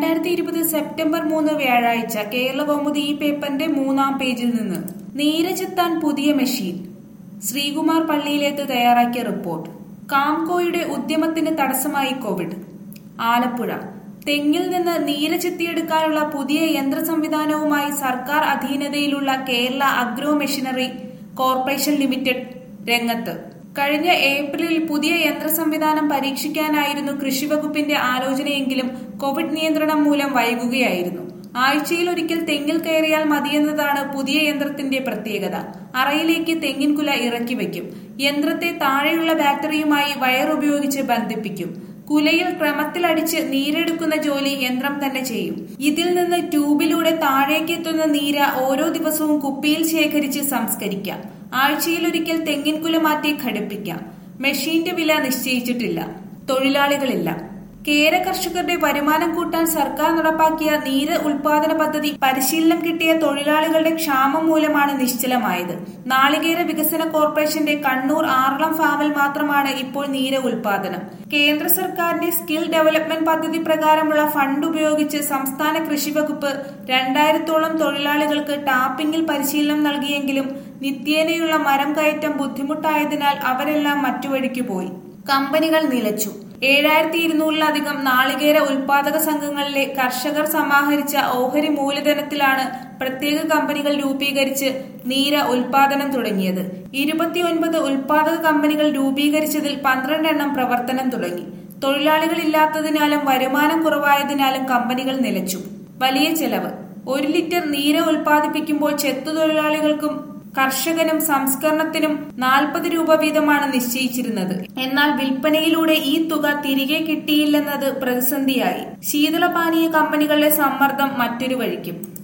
രണ്ടായിരത്തി ഇരുപത് സെപ്റ്റംബർ മൂന്ന് വ്യാഴാഴ്ച കേരള കൗമുദി ഈ പേപ്പറിന്റെ മൂന്നാം പേജിൽ നിന്ന് നീരജെത്താൻ പുതിയ മെഷീൻ ശ്രീകുമാർ പള്ളിയിലേത്ത് തയ്യാറാക്കിയ റിപ്പോർട്ട് കാംകോയുടെ ഉദ്യമത്തിന് തടസ്സമായി കോവിഡ് ആലപ്പുഴ തെങ്ങിൽ നിന്ന് നീരജെത്തിയെടുക്കാനുള്ള പുതിയ യന്ത്ര സംവിധാനവുമായി സർക്കാർ അധീനതയിലുള്ള Kerala agro machinery corporation limited രംഗത്ത് കഴിഞ്ഞ ഏപ്രിലിൽ പുതിയ യന്ത്ര സംവിധാനം പരീക്ഷിക്കാനായിരുന്നു കൃഷിവകുപ്പിന്റെ ആലോചനയെങ്കിലും കോവിഡ് നിയന്ത്രണം മൂലം വൈകുകയായിരുന്നു ആഴ്ചയിൽ ഒരിക്കൽ തെങ്ങിൽ കയറിയാൽ മതിയെന്നതാണ് പുതിയ യന്ത്രത്തിന്റെ പ്രത്യേകത അറയിലേക്ക് തെങ്ങിൻ കുല ഇറക്കി വയ്ക്കും യന്ത്രത്തെ താഴെയുള്ള ബാറ്ററിയുമായി വയർ ഉപയോഗിച്ച് ബന്ധിപ്പിക്കും കുലയിൽ ക്രമത്തിലടിച്ച് നീരെടുക്കുന്ന ജോലി യന്ത്രം തന്നെ ചെയ്യും ഇതിൽ നിന്ന് ട്യൂബിലൂടെ താഴേക്ക് എത്തുന്ന നീര ഓരോ ദിവസവും കുപ്പിയിൽ ശേഖരിച്ച് സംസ്കരിക്കാം ആഴ്ചയിലൊരിക്കൽ തെങ്ങിൻ കുല മാറ്റി ഘടിപ്പിക്കാം മെഷീന്റെ വില നിശ്ചയിച്ചിട്ടില്ല തൊഴിലാളികളില്ല കേര കർഷകരുടെ വരുമാനം കൂട്ടാൻ സർക്കാർ നടപ്പാക്കിയ നീര ഉൽപാദന പദ്ധതി പരിശീലനം കിട്ടിയ തൊഴിലാളികളുടെ ക്ഷാമം മൂലമാണ് നിശ്ചലമായത് നാളികേര വികസന കോർപ്പറേഷന്റെ കണ്ണൂർ ആറളം ഫാമിൽ മാത്രമാണ് ഇപ്പോൾ നീര ഉൽപാദനം കേന്ദ്ര സർക്കാരിന്റെ സ്കിൽ ഡെവലപ്മെന്റ് പദ്ധതി പ്രകാരമുള്ള ഫണ്ട് ഉപയോഗിച്ച് സംസ്ഥാന കൃഷി വകുപ്പ് രണ്ടായിരത്തോളം തൊഴിലാളികൾക്ക് ടാപ്പിംഗിൽ പരിശീലനം നൽകിയെങ്കിലും നിത്യേനയുള്ള മരം കയറ്റം ബുദ്ധിമുട്ടായതിനാൽ അവരെല്ലാം മറ്റു വഴിക്ക് പോയി കമ്പനികൾ നിലച്ചു ഏഴായിരത്തി ഇരുന്നൂറിലധികം നാളികേര ഉൽപാദക സംഘങ്ങളിലെ കർഷകർ സമാഹരിച്ച ഓഹരി മൂലധനത്തിലാണ് പ്രത്യേക കമ്പനികൾ രൂപീകരിച്ച് നീര ഉൽപാദനം തുടങ്ങിയത് ഇരുപത്തിയൊൻപത് ഉൽപാദക കമ്പനികൾ രൂപീകരിച്ചതിൽ പന്ത്രണ്ടെണ്ണം പ്രവർത്തനം തുടങ്ങി തൊഴിലാളികളില്ലാത്തതിനാലും വരുമാനം കുറവായതിനാലും കമ്പനികൾ നിലച്ചു വലിയ ചെലവ് ഒരു ലിറ്റർ നീര ഉൽപ്പാദിപ്പിക്കുമ്പോൾ ചെത്തുതൊഴിലാളികൾക്കും കർഷകനും സംസ്കരണത്തിനും നാൽപ്പത് രൂപ വീതമാണ് നിശ്ചയിച്ചിരുന്നത് എന്നാൽ വിൽപ്പനയിലൂടെ ഈ തുക തിരികെ കിട്ടിയില്ലെന്നത് പ്രതിസന്ധിയായി ശീതളപാനീയ കമ്പനികളുടെ സമ്മർദ്ദം മറ്റൊരു വഴിക്കും